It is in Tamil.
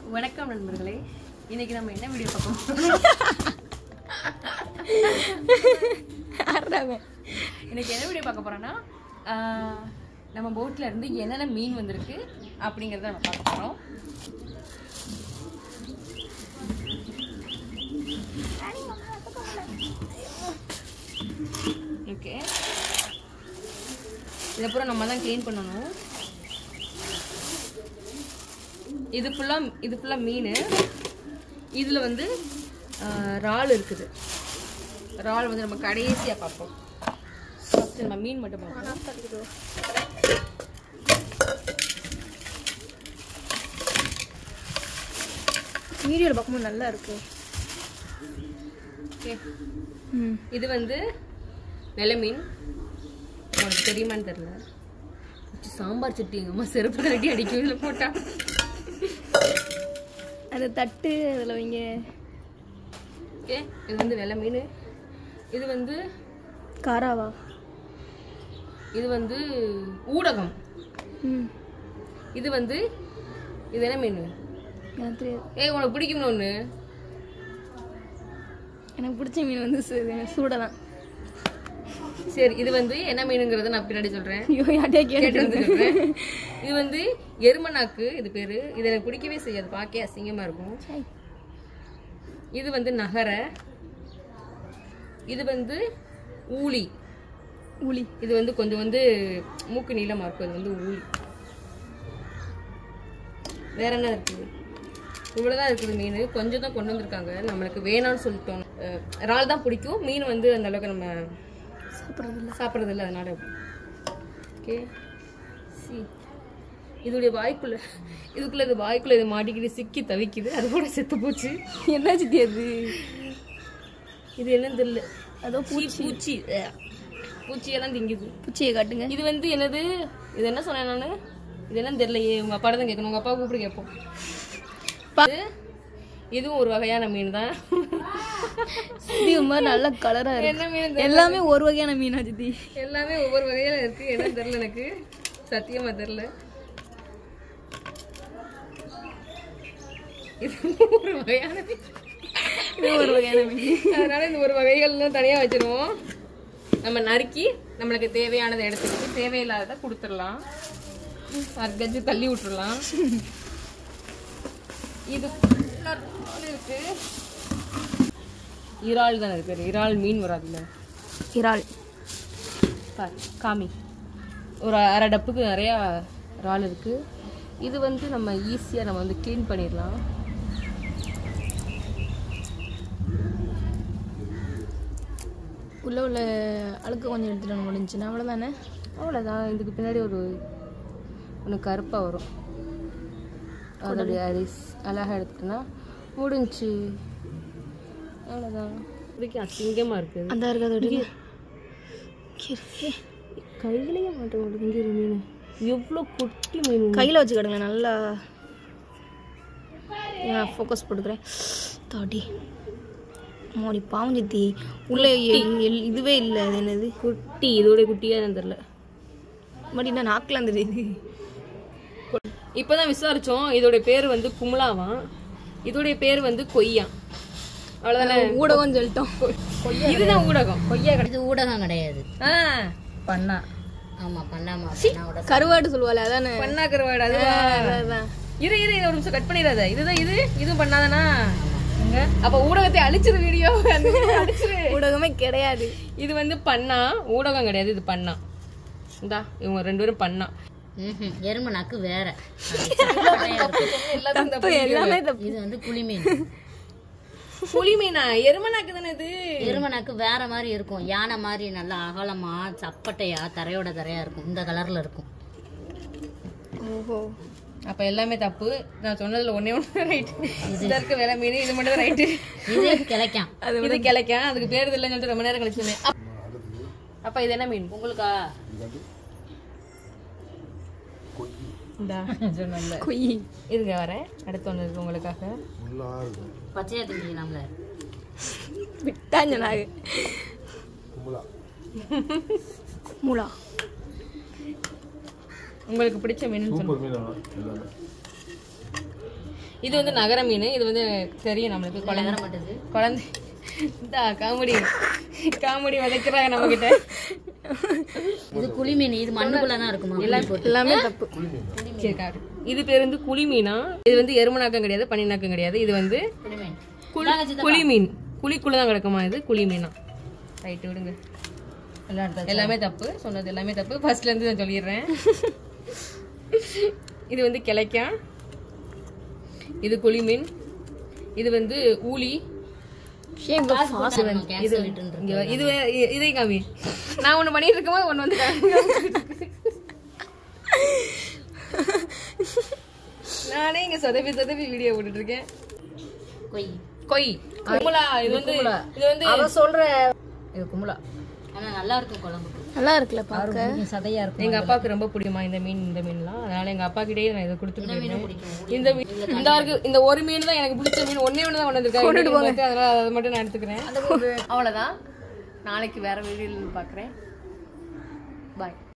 வணக்கம் நண்பர்களே இன்னைக்கு நம்ம என்ன வீடியோ பார்க்க போறோம் இன்னைக்கு என்ன வீடியோ பார்க்க போறோம்னா ஆஹ், நம்ம போட்ல இருந்து என்னென்ன மீன் வந்திருக்கு அப்படிங்கறத நம்ம பார்க்க போறோம் ஓகே இதுக்கப்புறம் நம்ம தான் க்ளீன் பண்ணணும் இது ஃபுல்லாக இது ஃபுல்லாக மீன் இதில் வந்து ஆஹ், இறால் இருக்குது இறால் வந்து நம்ம கடைசியாக பார்ப்போம் ஃபஸ்ட்டு நம்ம மீன் மட்டும் பார்ப்போம் வீடியோவில் பார்க்கும்போது நல்லா இருக்கு ஓகே ம் இது வந்து வெள்ளை மீன் உனக்கு தெரியுமான்னு தெரில வச்சு சாம்பார் சட்டி எங்கள் அம்மா செருப்பு கட்டி அடிக்கும் இதில் போட்டா அந்த தட்டு அதில் வைங்க ஓகே இது வந்து வெள்ளை மீன் இது வந்து காராவா இது வந்து ஊடகம் ம் இது வந்து இது என்ன மீன் எனக்கு தெரியாது ஏய் உனக்கு பிடிக்கும்னு ஒன்று எனக்கு பிடிச்ச மீன் வந்து சூடை தான் சரி இது வந்து என்ன மீனுங்கிறத நான் பின்னாடி சொல்கிறேன் ஐயோ யார்ட்டே கேட்டு கேட்டு வந்து சொல்றேன். இது வந்து எருமநாக்கு இது பேரு இது எனக்கு பிடிக்கவே செய்யாது பார்க்க அசிங்கமா இருக்கும் இது வந்து நகர இது வந்து ஊளி ஊளி இது வந்து கொஞ்சம் வந்து மூக்கு நீளமா இருக்கும் இது வந்து ஊளி வேற என்ன இருக்குது இவ்வளவுதான் இருக்குது மீன் கொஞ்சம் தான் கொண்டு வந்திருக்காங்க நம்மளுக்கு வேணாம்னு சொல்லிட்டோம் அஹ், இறால் தான் பிடிக்கும் மீன் வந்து அந்த அளவுக்கு நம்ம சாப்பிட்றது இல்லை சாப்பிட்றது இல்லை அதனால ஓகே சி இதோடைய வாய்க்குள்ள இதுக்குள்ள இது வாய்க்குள்ள இது மாட்டிக்கிட்டு சிக்கி தவிக்குது அது கூட செத்து போச்சு என்ன சித்தி அது இது என்னன்னு தெரியல அதோ பூச்சி பூச்சி அஹ். பூச்சியெல்லாம் திங்குது பூச்சியை காட்டுங்க இது வந்து என்னது இது என்ன சொன்னேன் நான் இது என்னன்னு தெரியலையே உங்க அப்பா தான் கேட்கணும் உங்க அப்பா கூப்பிட்டு கேட்போம் இது இதுவும் ஒரு வகையான மீன் தான் இது ஒரு மாதிரி நல்ல கலரா இருக்கு என்ன மீன் தெரியல. எல்லாமே ஒரு வகையான மீனா சித்தி எல்லாமே ஒவ்வொரு வகையில இருக்கு என்னன்னு தெரியல எனக்கு சத்தியமா தெரியல இது ஒரு வகையான மீன். இது ஒரு வகையான மீன் அதனால இந்த ஒரு வகைகள்லாம் தனியா வச்சிருவோம் நம்ம நறுக்கி நம்மளுக்கு தேவையானதை எடுத்துக்கிட்டு தேவையில்லாததை கொடுத்துடலாம் அர்கஜு தள்ளி விட்டுறலாம் இது full ஆ இறால் இருக்கு இறால் தானே இருக்கு இறால் மீன் வராதுல்ல இறால் பாரு காமி ஒரு அரை டப்புக்கு நிறையா இறால் இருக்கு இது வந்து நம்ம ஈஸியாக நம்ம வந்து க்ளீன் பண்ணிடலாம் உள்ள உள்ள அழுக்கு கொஞ்சம் எடுத்துட்டு முடிஞ்சுன்னா அவ்வளோதானே அவ்வளோதான் இதுக்கு பின்னாடி ஒரு ஒன்று கருப்பாக வரும் அதோடைய அரிஸ் அழகாக எடுத்துட்டோன்னா முடிஞ்சு அவ்வளோதான் இதுக்கு அசிங்கமாக இருக்குது அந்த இருக்கு அதோட கையிலேயே மாட்ட மாட்டேங்குது இங்கே மீன் எவ்வளோ குட்டி மீன் கையில் வச்சு கடுங்க நல்லா நான் ஃபோக்கஸ் போட்டுக்கிறேன் தாடி மோடி பாவம் சித்தி உள்ள எ- எல்- இதுவே இல்லை அது என்னது குட்டி இதோட குட்டியாக தெரில பட் என்ன நாக்கில் தெரியுது இப்போதான் விசாரிச்சோம் இதோட பேர் வந்து குமுலாவாம் இதோடைய பேர் வந்து கொய்யா அவ்வளோதானே ஊடகம் சொல்லிட்டோம் இதுதான் ஊடகம் கொய்யா இது ஊடகம் கிடையாது ஆ பண்ணா ஆமா பண்ணாம பண்ணாவோட கருவாடு சொல்லுவாள் அதானே பண்ணா கருவாடு அதுவா அதான். இரு இரு இரு, ஒரு நிமிஷம் கட் பண்ணிடாத இதுதான் இது இதுவும் பண்ணாதானா எங்க? அப்ப ஊடகத்தை அழிச்சிரு வீடியோ அழிச்சிரு ஊடகமே கிடையாது இது வந்து பண்ணா ஊடகம் கிடையாது இது பண்ணா இந்தா இவங்க ரெண்டு பேரும் பண்ணா ம்ஹும். எறும்பு நாக்கு வேற எல்லாத்தையும் தப்பு எல்லாமே தப்பு இது வந்து புளி மீன் புலி மீனா எருமனாக்கு தானே இது எறும்பு நாக்கு வேற மாதிரி இருக்கும் யானை மாதிரி நல்லா அகலமா சப்பட்டையா தரையோட தரையா இருக்கும் இந்த கலர்ல இருக்கும் ஓஹோ அப்ப எல்லாமே தப்பு நான் சொன்னதுல ஒண்ணே ஒண்ணு ரைட் இதுல இருக்க வேலை மீன் இது மட்டும் தான் ரைட்டு இது கிளைக்காம் இது கிளைக்கா அதுக்கு பேர் இல்லைன்னு சொல்லிட்டு ரொம்ப நேரம் கழிச்சு சொன்னேன். அப்- அப்ப இது என்ன மீன் உங்களுக்கா இந்தா சொன்னல கொய் இருங்க வரேன் அடுத்து ஒன்று இருக்கு உங்களுக்காக பச்சையா திங்கலாம்ல விட்டாஞ்ச நாகு மூலா உங்களுக்கு பிடிச்ச மீன் சூப்பர் மீன் எல்லாமே இது வந்து நகர மீன் இது வந்து தெரியும் நம்மளுக்கு குழந்தை நகர மாட்டேது குழந்தை இந்தா காமெடி காமெடி விதைக்கிறாங்க நம்ம கிட்ட இது குழி மீன் இது மண்ணுக்குள்ள தான் இருக்குமா எல்லாம் போட்டு எல்லாமே தப்பு சரி காட்டு இது பேர் வந்து குழி மீனா இது வந்து எருமநாக்கம் கிடையாது பனிநாக்கம் கிடையாது இது வந்து குழி மீன் குளி- குழி மீன் குழிக்குள்ள தான் கிடக்குமா இது குழி மீனா ரைட்டு விடுங்க எல்லாம் எடுத்தாச்சு. எல்லாமே தப்பு சொன்னது எல்லாமே தப்பு ஃபர்ஸ்ட்ல இருந்து நான் சொல்லிடுறேன் இது வந்து கிளைக்கா இது குழி மீன் இது வந்து ஊளி ஏன் இவ்வளோ காசு போட்டாங்க, cancel return இங்க வா, இது வே- இ- இதை காமி நான் ஒண்ணு பண்ணிட்டு இருக்கும்போது ஒண்ணு வந்து காமி. நானே இங்க சொதப்பி சொதப்பி வீடியோ போட்டுட்டு இருக்கேன் கொய் கொய் குமுலா இது வந்து இது வந்து அவ சொல்ற இது குமுலா ஆனா நல்லா இருக்கும் குழம்புக்கு நல்லா இருக்குல்ல பார்க்க கொஞ்சம் சதையா இருக்கும் எங்க அப்பாவுக்கு ரொம்ப பிடிக்குமா இந்த மீன் இந்த மீன்லாம் அதனால எங்க அப்பா கிட்டயே நான் இதை கொடுத்துட்டு போயிருந்தேன். பிடிக்கும் இந்த மீன் இந்த இருக்கு இந்த ஒரு மீன் தான் எனக்கு பிடிச்ச மீன் ஒண்ணே ஒண்ணு தான் கொண்டு வந்திருக்காங்க அதனால அதை மட்டும் நான் எடுத்துக்கிறேன் அவ்வளவுதான் நாளைக்கு வேற வீடியோல பாக்குறேன் பாய்